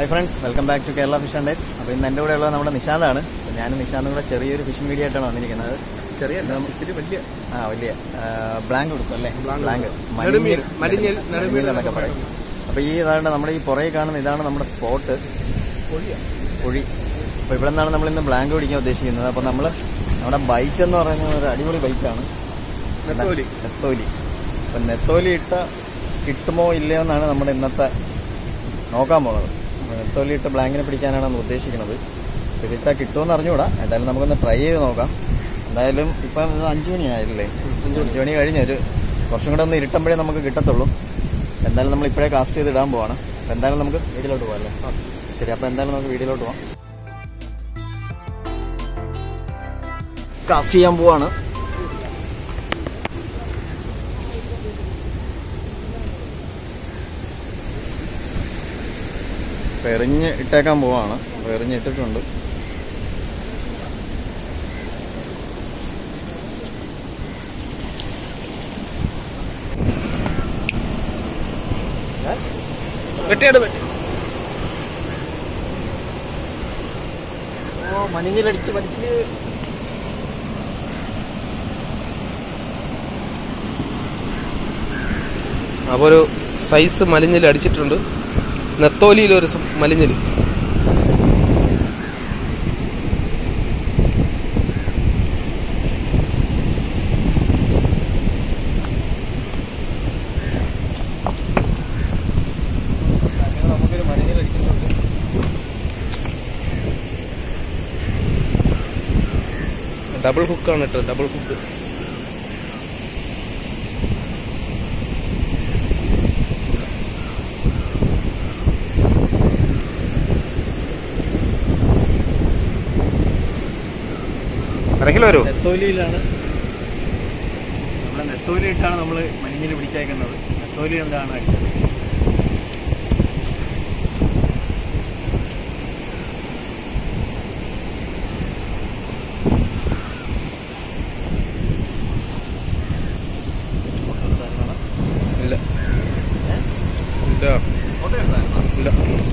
High friends welcome back to Kerala fish and days അപ്പോൾ ഇന്ന് എൻ്റെ കൂടെ ഉള്ളത് നമ്മുടെ നിഷാന്താണ് അപ്പോൾ ഞാനും നിഷാന്തും കൂടെ ചെറിയൊരു ഫിഷിംഗ് വീഡിയോ ആയിട്ടാണ് വന്നിരിക്കുന്നത് ചെറിയ ഇച്ചിരി വലിയ ആ വലിയ ബ്ലാങ്ക് കൊടുക്കും അല്ലേ Blank ബ്ലാങ്ക് കൊടുക്കും. നെടുമീൻ, മലിഞ്ഞിൽ, നെടുമീൻ എന്നൊക്കെ പറയും അപ്പോൾ ഈ ഇതാണ് നമ്മുടെ ഈ പുറകെ കാണുന്ന ഇതാണ് നമ്മുടെ സ്പോട്ട് പൊളിയാ കുഴി അപ്പോൾ ഇവിടെ നിന്നാണ് നമ്മൾ ഇന്ന് ബ്ലാങ്ക് പിടിക്കാൻ ഉദ്ദേശിക്കുന്നത് അപ്പോൾ നമ്മൾ നമ്മുടെ ബൈറ്റ് എന്ന് പറയുന്നത് ഒരു അടിപൊളി ബൈറ്റാണ് നെത്തോലി നെത്തോലി അപ്പം നെത്തോലി ഇട്ട കിട്ടുമോ ഇല്ലയോ എന്നാണ് നമ്മുടെ ഇന്നത്തെ നോക്കാൻ പോകുന്നത് അപ്പോൾ നെത്തോലി ഇട്ട ബ്ലാങ്കിനെ പിടിക്കാനാണ് നമ്മൾ ഉദ്ദേശിക്കുന്നത് ഇതിട്ടാൽ കിട്ടുമെന്ന് അറിഞ്ഞുകൂടാ എന്തായാലും നമുക്കൊന്ന് ട്രൈ ചെയ്ത് നോക്കാം എന്തായാലും ഇപ്പം ഇത് അഞ്ചു മണി ആയില്ലേ അഞ്ചു മണി കഴിഞ്ഞ് ഒരു കുറച്ചും കൂടെ ഒന്ന് ഇരുട്ടുമ്പോഴേ നമുക്ക് കിട്ടത്തുള്ളൂ എന്തായാലും നമ്മൾ ഇപ്പോഴേ കാസ്റ്റ് ചെയ്ത് ഇടാൻ പോവാണ് അപ്പോൾ എന്തായാലും നമുക്ക് വീട്ടിലോട്ട് പോകാം അല്ലേ ശരി അപ്പോൾ എന്തായാലും നമുക്ക് വീട്ടിലോട്ട് പോവാം കാസ്റ്റ് ചെയ്യാൻ പോവാണ് ഇപ്പൊ എറിഞ്ഞ് ഇട്ടേക്കാൻ പോവാണ് അപ്പൊ എറിഞ്ഞ് ഇട്ടിട്ടുണ്ട് വെട്ടിയാട് ഓ മനിഞ്ഞിലടിച്ച് വലിച്ച് അപ്പോൾ ഒരു സൈസ് മലിഞ്ഞിൽ അടിച്ചിട്ടുണ്ട് നെത്തോലിയിൽ ഒരു സ- മലിഞ്ഞിൽ അങ്ങനെ നമുക്കൊരു മനിഞ്ഞിലടിച്ചിട്ടുണ്ട് ഡബിൾ ഹുക്കാണ് ഇട്ടത് ഡബിൾ ഹുക്ക് അര കിലോ വരുമോ നെത്തോലിയിലാണ് നമ്മുടെ നെത്തോലി ഇട്ടാണ് നമ്മൾ മനിഞ്ഞിൽ പിടിച്ചേക്കുന്നത് നെത്തോലി കൊണ്ടാണ് അടിച്ചത് ഇല്ല ഇല്ല ഇല്ല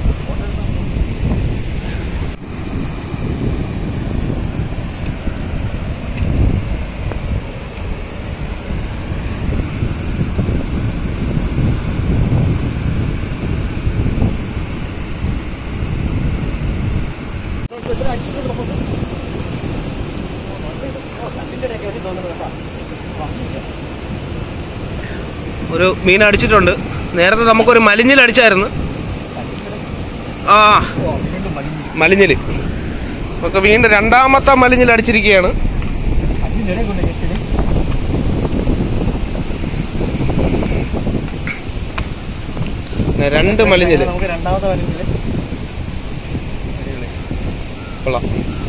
ഒരു മീൻ അടിച്ചിട്ടുണ്ട് നേരത്തെ നമുക്കൊരു മലിഞ്ഞിൽ അടിച്ചായിരുന്നു ആ മലിഞ്ഞിൽ നമുക്ക് വീണ്ടും രണ്ടാമത്തെ മലിഞ്ഞിൽ അടിച്ചിരിക്കുകയാണ് പിന്നെ രണ്ട് മലിഞ്ഞിൽ നമുക്ക് രണ്ടാമത്തെ മനിഞ്ഞില് കൊള്ളാം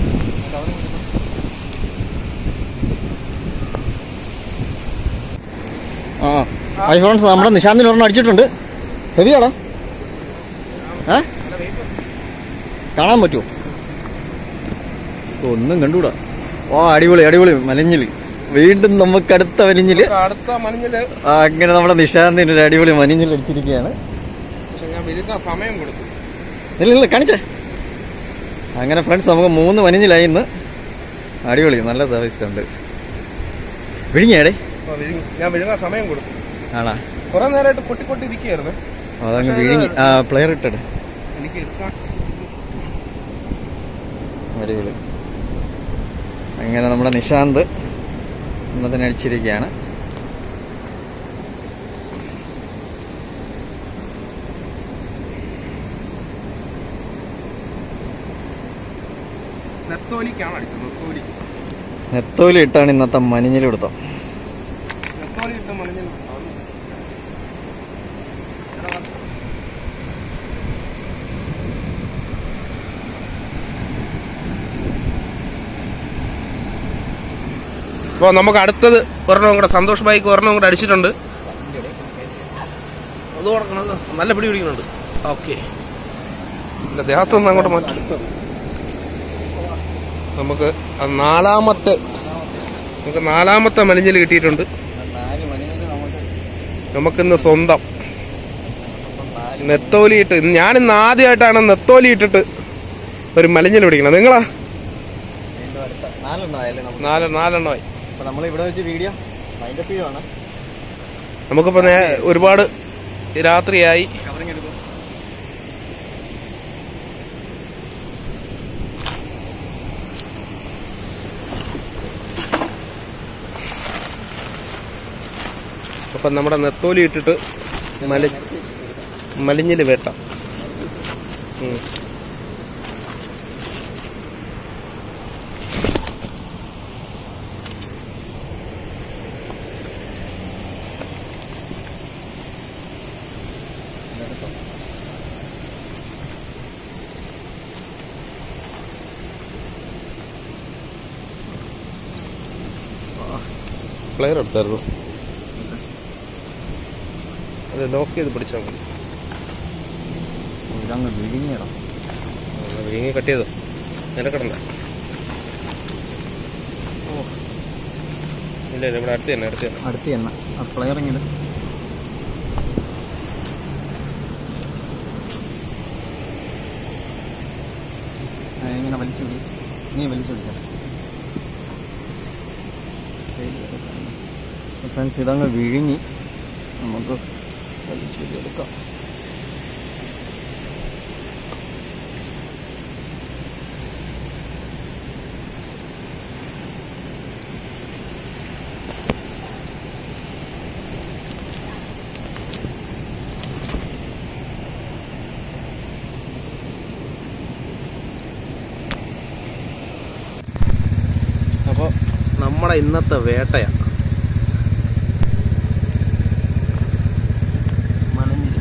ആ ഐഫോൺസ് നമ്മുടെ നിശാന്തിന് ഒരെണ്ണം അടിച്ചിട്ടുണ്ട് ഹെവിയാടാ ഏ കാണാൻ പറ്റുമോ ഒന്നും കണ്ടുകൂടാ ഓ അടിപൊളി അടിപൊളി മലിഞ്ഞില് വീണ്ടും നമുക്ക് അടുത്ത വലിഞ്ഞില് അടുത്ത മലിഞ്ഞില് ആ, അങ്ങനെ നമ്മുടെ നിശാന്തിന് ഒരു അടിപൊളി മനിഞ്ഞിൽ അടിച്ചിരിക്കുകയാണ് പക്ഷെ ഞാൻ വിരുന്ന സമയം കൊടുത്തു ഇല്ല ഇല്ല കാണിച്ചേ അങ്ങനെ ഫ്രണ്ട്സ് നമുക്ക് മൂന്ന് മനിഞ്ഞിലായി ഇന്ന് അടിപൊളി നല്ല സർവീസ് ഉണ്ട് വിഴിഞ്ഞേടേ അപ്പൊ വിഴുങ്ങി- ഞാൻ വിഴുങ്ങാൻ സമയം കൊടുത്തു ആണാ കുറെ നേരമായിട്ട് കൊട്ടി കൊട്ടി ഇരിക്കുകയായിരുന്നു അതങ്ങ് വിഴുങ്ങി ആ പ്ലെയർ ഇട്ടട് എനിക്ക് എടുക്കാൻ അടിപൊളി അങ്ങനെ നമ്മുടെ നിശാന്ത് ഇന്നതിന് അടിച്ചിരിക്കുകയാണ് നെത്തോലിക്കാണ് അടിച്ചത് നെത്തോലി നെത്തോലി ഇട്ടാണ് ഇന്നത്തെ മനിഞ്ഞിൽ കൊടുത്തത് നെത്തോലി ഇട്ട മലിഞ്ഞിൽ അപ്പോൾ നമുക്ക് അടുത്തത് ഒരെണ്ണം കൂടെ സന്തോഷ് ബൈക്ക് ഒരെണ്ണം കൂടെ അടിച്ചിട്ടുണ്ട് അത് കൊടുക്കണത് നല്ല പിടി പിടിക്കുന്നുണ്ട് ഓക്കെ എൻ്റെ ദേഹത്തൊന്നും അങ്ങോട്ട് മാറ്റും നമുക്ക് ആ നാലാമത്തെ നമുക്ക് നാലാമത്തെ മലിഞ്ഞിൽ കിട്ടിയിട്ടുണ്ട് നാല് മനിഞ്ഞിൽ നമുക്ക് നമുക്കിന്ന് സ്വന്തം അപ്പം നാല് നെത്തോലി ഇട്ട് ഞാൻ ഇന്ന് ആദ്യമായിട്ടാണ് നെത്തോലി ഇട്ടിട്ട് ഒരു മലിഞ്ഞിൽ പിടിക്കണം നിങ്ങളാ വീണ്ടും അടുത്ത നാലെണ്ണം ആയല്ലേ നമുക്ക് നാല് നാലെണ്ണമായി അപ്പൊ നമ്മൾ ഇവിടെ വെച്ച് വീഡിയോ അതിന്റെ ചെയ്യുവാണ് നമുക്കിപ്പോ നേ- ഒരുപാട് രാത്രിയായി കവറിങ് എടുക്കും അപ്പൊ നമ്മുടെ നെത്തോലി ഇട്ടിട്ട് മലി മലിഞ്ഞില് വേട്ട ഉം. പ്ലെയർ എടുത്തായിരുന്നു അത് ലോക്ക് ചെയ്ത് പിടിച്ചാൽ മതി ഇതങ്ങ് വിഴിഞ്ഞിടാം ആ, വീങ്ങി കട്ട് ചെയ്തോ നിരക്കടണ്ട ഇല്ല ഇല്ല ഇവിടെ അടുത്ത് തന്നെ അടുത്ത് തന്നെ അടുത്ത് എണ്ണ ആ പ്ലെയറിങ് ഇട് ആ, ഇങ്ങനെ വലിച്ചു പിടി നീ വലിച്ചു പിടിച്ചാൽ ഫ്രണ്ട്സ് ഇതങ്ങ് വിഴുങ്ങി നമുക്ക് വലിച്ചു എടുക്കാം അപ്പോൾ നമ്മുടെ ഇന്നത്തെ വേട്ടയാണ് മണഞ്ഞിൽ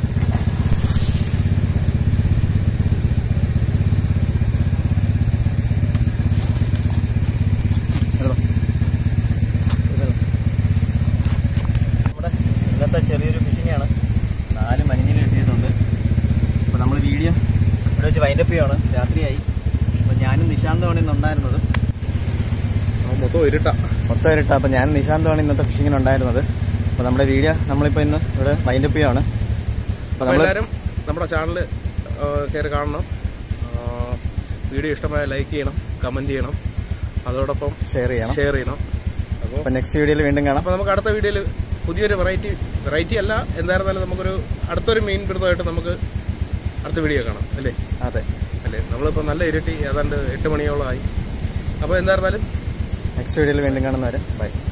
നമ്മുടെ ഇന്നത്തെ ചെറിയൊരു ഫിഷിംഗ് ആണ് നാല് മഞ്ഞിൽ കിട്ടിയിട്ടുണ്ട് അപ്പോൾ നമ്മൾ വീഡിയോ ഇവിടെ വെച്ച് വൈൻഡപ്പ് ചെയ്യുവാണ് രാത്രിയായി അപ്പോൾ ഞാനും നിശാന്തമാണ് ഇന്ന് ഉണ്ടായിരുന്നത് മൊത്തം ഇരുട്ടാ മൊത്തം ഇരട്ട അപ്പോൾ ഞാൻ നിശാന്തമാണ് ഇന്നത്തെ ഫിഷിങ്ങിന് ഉണ്ടായിരുന്നത് അപ്പോൾ നമ്മുടെ വീഡിയോ നമ്മളിപ്പോൾ ഇന്ന് ഇവിടെ വൈൻഡപ്പ് ചെയ്യുവാണ് അപ്പോൾ അപ്പോൾ നമ്മൾ എല്ലാവരും നമ്മുടെ ചാനൽ കയറി കാണണം ആ, വീഡിയോ ഇഷ്ടമായ ലൈക്ക് ചെയ്യണം കമന്റ് ചെയ്യണം അതോടൊപ്പം ഷെയർ ചെയ്യണം ഷെയർ ചെയ്യണം അപ്പോൾ അപ്പോൾ നെക്സ്റ്റ് വീഡിയോയിൽ വീണ്ടും കാണാം അപ്പോൾ നമുക്ക് അടുത്ത വീഡിയോയിൽ പുതിയൊരു വെറൈറ്റി വെറൈറ്റി അല്ല എന്തായിരുന്നാലും നമുക്കൊരു അടുത്തൊരു മീൻ പിടുത്തമായിട്ട് നമുക്ക് അടുത്ത വീഡിയോ കാണാം അല്ലേ അതെ അല്ലേ നമ്മളിപ്പോൾ നല്ല ഇരുട്ടി ഏതാണ്ട് എട്ട് മണിയോളമായി അപ്പോൾ എന്തായിരുന്നാലും നെക്സ്റ്റ് വീഡിയോയിൽ വീണ്ടും കാണുന്നവരെ ബൈ